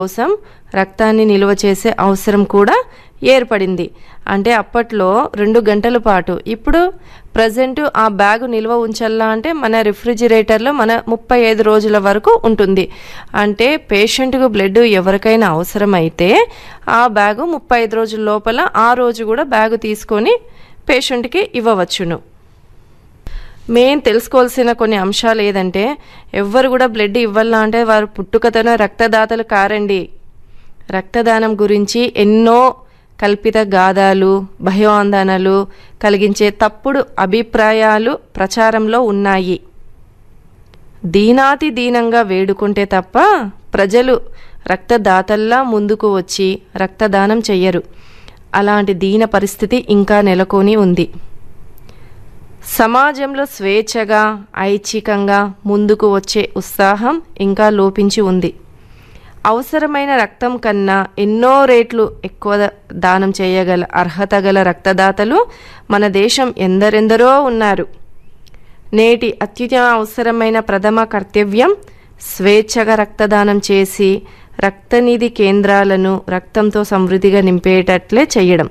కోసం రక్తాన్ని నిల్వ చేసే అవసరం కూడా ఏర్పడింది అంటే అప్పట్లో రెండు గంటల పాటు ఇప్పుడు ప్రజెంట్ ఆ బ్యాగు నిల్వ ఉంచాలా అంటే మన రిఫ్రిజిరేటర్లో మన ముప్పై ఐదు రోజుల వరకు ఉంటుంది అంటే పేషెంట్కు బ్లడ్ ఎవరికైనా అవసరమైతే ఆ బ్యాగు ముప్పై ఐదు రోజుల లోపల ఆ రోజు కూడా బ్యాగు తీసుకొని పేషెంట్కి ఇవ్వవచ్చును మెయిన్ తెలుసుకోవాల్సిన కొన్ని అంశాలు ఏదంటే ఎవ్వరు కూడా బ్లడ్ ఇవ్వాలా అంటే వారు పుట్టుకతోనే రక్తదాతలు కారండి రక్తదానం గురించి ఎన్నో కల్పిత గాథాలు భయోందనలు కలిగించే తప్పుడు అభిప్రాయాలు ప్రచారంలో ఉన్నాయి దీనాతి దీనంగా వేడుకుంటే తప్ప ప్రజలు రక్తదాతల్లా ముందుకు వచ్చి రక్తదానం చెయ్యరు అలాంటి దీన పరిస్థితి ఇంకా నెలకొని ఉంది సమాజంలో స్వేచ్ఛగా ఐచ్ఛికంగా ముందుకు వచ్చే ఉత్సాహం ఇంకా లోపించి ఉంది అవసరమైన రక్తం కన్నా ఎన్నో రేట్లు ఎక్కువ దానం చేయగల అర్హత గల రక్తదాతలు మన దేశం ఎందరెందరో ఉన్నారు నేటి అత్యుత అవసరమైన ప్రథమ కర్తవ్యం స్వేచ్ఛగా రక్తదానం చేసి రక్తనిధి కేంద్రాలను రక్తంతో సమృద్ధిగా నింపేటట్లే చేయడం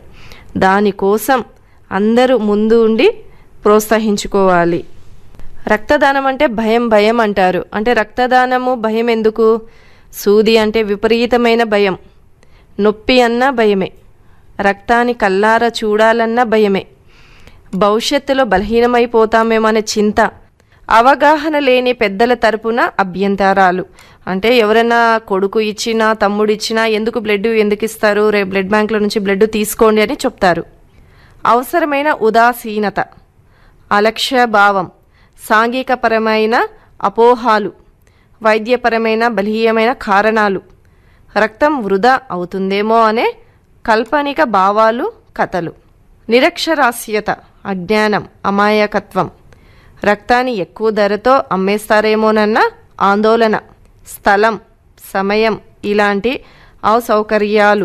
దానికోసం అందరూ ముందు ఉండి ప్రోత్సహించుకోవాలి రక్తదానం అంటే భయం భయం అంటారు అంటే రక్తదానము భయం ఎందుకు సూది అంటే విపరీతమైన భయం నొప్పి అన్నా భయమే రక్తాన్ని కల్లారా చూడాలన్నా భయమే భవిష్యత్తులో బలహీనమైపోతామేమనే చింత అవగాహన లేని పెద్దల తరపున అభ్యంతరాలు అంటే ఎవరైనా కొడుకు ఇచ్చినా తమ్ముడు ఇచ్చినా ఎందుకు బ్లడ్ ఎందుకు ఇస్తారు రే బ్లడ్ బ్యాంకుల నుంచి బ్లడ్ తీసుకోండి అని చెప్తారు అవసరమైన ఉదాసీనత అలక్ష్య భావం సాంఘికపరమైన అపోహాలు వైద్యపరమైన బలీయమైన కారణాలు రక్తం వృధా అవుతుందేమో అనే కాల్పనిక భావాలు కథలు నిరక్షరాస్యత అజ్ఞానం అమాయకత్వం రక్తాన్ని ఎక్కువ ధరతో అమ్మేస్తారేమోనన్న ఆందోళన స్థలం సమయం ఇలాంటి అసౌకర్యాలు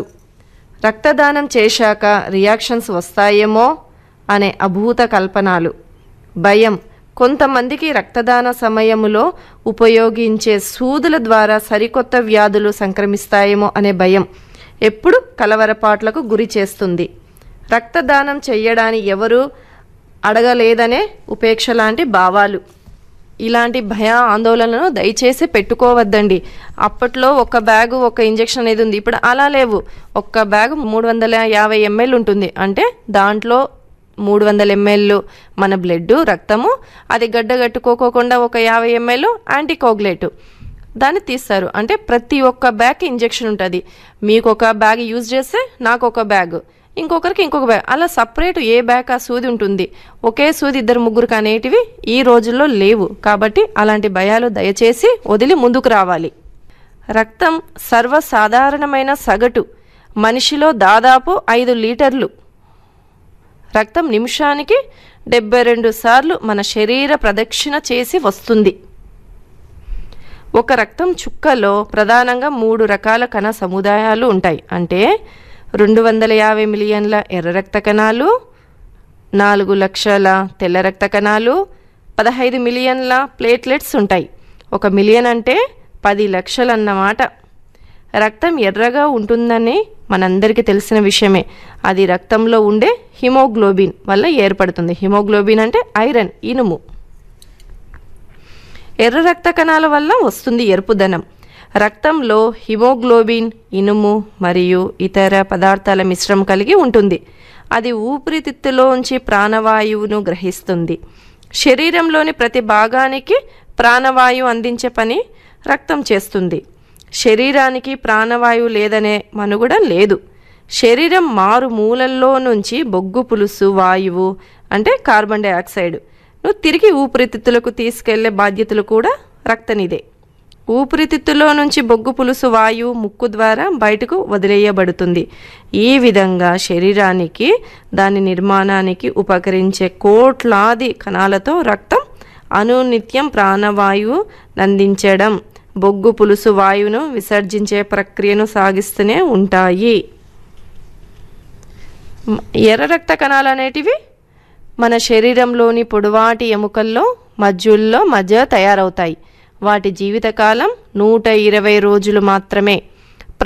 రక్తదానం చేశాక రియాక్షన్స్ వస్తాయేమో అనే అభూత కల్పనాలు భయం కొంతమందికి రక్తదాన సమయములో ఉపయోగించే సూదుల ద్వారా సరికొత్త వ్యాధులు సంక్రమిస్తాయేమో అనే భయం ఎప్పుడు కలవరపాట్లకు గురి చేస్తుంది రక్తదానం చెయ్యడాన్ని ఎవరు అడగలేదనే ఉపేక్ష లాంటి భావాలు ఇలాంటి భయ ఆందోళనను దయచేసి పెట్టుకోవద్దండి అప్పట్లో ఒక బ్యాగు ఒక ఇంజెక్షన్ అనేది ఉంది ఇప్పుడు అలా లేవు ఒక్క బ్యాగు మూడు వందల యాభై ఎంఎల్ ఉంటుంది అంటే దాంట్లో మూడు వందల ఎంఎల్ మన బ్లడ్ రక్తము అది గడ్డ కట్టుకోకోకుండా ఒక యాభై ఎంఎల్ యాంటీకోగ్లేటు దాన్ని తీస్తారు అంటే ప్రతి ఒక్క బ్యాగ్ ఇంజెక్షన్ ఉంటుంది మీకు ఒక బ్యాగ్ యూజ్ చేస్తే నాకు ఒక బ్యాగ్ ఇంకొకరికి ఇంకొక బ్యాగ్ అలా సపరేట్ ఏ బ్యాగ్ ఆ సూది ఉంటుంది ఒకే సూది ఇద్దరు ముగ్గురు అనేటివి ఈ రోజుల్లో లేవు కాబట్టి అలాంటి భయాలు దయచేసి వదిలి ముందుకు రావాలి రక్తం సర్వసాధారణమైన సగటు మనిషిలో దాదాపు ఐదు లీటర్లు రక్తం నిమిషానికి డెబ్బై రెండు సార్లు మన శరీర ప్రదక్షిణ చేసి వస్తుంది ఒక రక్తం చుక్కలో ప్రధానంగా మూడు రకాల కణ సముదాయాలు ఉంటాయి అంటే రెండు వందల యాభై మిలియన్ల ఎర్ర రక్త కణాలు నాలుగు లక్షల తెల్ల రక్త కణాలు పదహైదు మిలియన్ల ప్లేట్లెట్స్ ఉంటాయి ఒక మిలియన్ అంటే పది లక్షలు అన్నమాట రక్తం ఎర్రగా ఉంటుందని మనందరికీ తెలిసిన విషయమే అది రక్తంలో ఉండే హిమోగ్లోబిన్ వల్ల ఏర్పడుతుంది హిమోగ్లోబిన్ అంటే ఐరన్ ఇనుము ఎర్ర రక్త కణాల వల్ల వస్తుంది ఎరుపుదనం రక్తంలో హిమోగ్లోబిన్ ఇనుము మరియు ఇతర పదార్థాల మిశ్రమం కలిగి ఉంటుంది అది ఊపిరితిత్తులోంచి ప్రాణవాయువును గ్రహిస్తుంది శరీరంలోని ప్రతి భాగానికి ప్రాణవాయువు అందించే పని రక్తం చేస్తుంది శరీరానికి ప్రాణవాయువు లేదనే మనుగడ లేదు శరీరం మారు మూలల్లో నుంచి బొగ్గు పులుసు వాయువు అంటే కార్బన్ డైఆక్సైడ్ నువ్వు తిరిగి ఊపిరితిత్తులకు తీసుకెళ్లే బాధ్యతలు కూడా రక్తనిదే ఊపిరితిత్తులో నుంచి బొగ్గు పులుసు వాయువు ముక్కు ద్వారా బయటకు వదిలేయబడుతుంది ఈ విధంగా శరీరానికి దాని నిర్మాణానికి ఉపకరించే కోట్లాది కణాలతో రక్తం అనునిత్యం ప్రాణవాయువు నందించడం బొగ్గు పులుసు వాయువును విసర్జించే ప్రక్రియను సాగిస్తూనే ఉంటాయి ఎర్ర రక్త కణాలు అనేటివి మన శరీరంలోని పొడవాటి ఎముకల్లో మజ్జుల్లో మధ్య తయారవుతాయి వాటి జీవితకాలం నూట ఇరవై రోజులు మాత్రమే